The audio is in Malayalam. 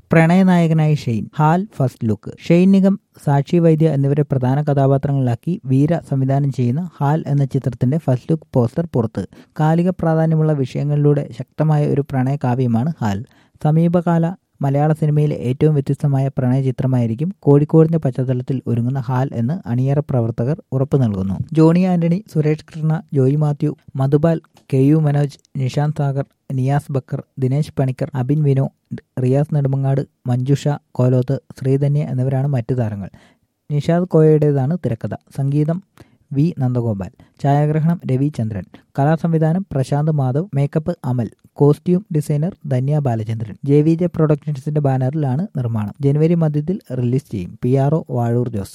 പ്രണയനായകനായി ഷെയ്ൻ ഹാൽ ഫസ്റ്റ് ലുക്ക് ഷെയ്ൻ നിഗം സാക്ഷി വൈദ്യ എന്നിവരെ പ്രധാന കഥാപാത്രങ്ങളിലാക്കി വീര സംവിധാനം ചെയ്യുന്ന ഹാൽ എന്ന ചിത്രത്തിന്റെ ഫസ്റ്റ് ലുക്ക് പോസ്റ്റർ പുറത്ത് കാലിക പ്രാധാന്യമുള്ള വിഷയങ്ങളിലൂടെ ശക്തമായ ഒരു പ്രണയ കാവ്യമാണ് ഹാൽ സമീപകാല മലയാള സിനിമയിലെ ഏറ്റവും വ്യത്യസ്തമായ പ്രണയ ചിത്രമായിരിക്കും കോഴിക്കോടിന്റെ പശ്ചാത്തലത്തിൽ ഒരുങ്ങുന്ന ഹാൽ എന്ന് അണിയറ പ്രവർത്തകർ ഉറപ്പു നൽകുന്നു ജോണി ആന്റണി സുരേഷ് കൃഷ്ണ ജോയി മാത്യു മധുപാൽ കെ യു മനോജ് നിഷാന്ത് സാഗർ നിയാസ് ബക്കർ ദിനേശ് പണിക്കർ അബിൻ വിനോ റിയാസ് നെടുമങ്ങാട് മഞ്ജുഷ കോലോത്ത് ശ്രീധന്യ എന്നിവരാണ് മറ്റു താരങ്ങൾ നിഷാദ് കോയയുടേതാണ് തിരക്കഥ സംഗീതം വി നന്ദഗോപാൽ ഛായാഗ്രഹണം രവിചന്ദ്രൻ കലാസംവിധാനം Prashanth Madhav makeup Amal costume designer Dhanya Balachandran J V J പ്രൊഡക്ഷൻസിന്റെ ബാനറിലാണ് നിർമ്മാണം ജനുവരി മധ്യത്തിൽ റിലീസ് ചെയ്യും P R O Vazhoor Jose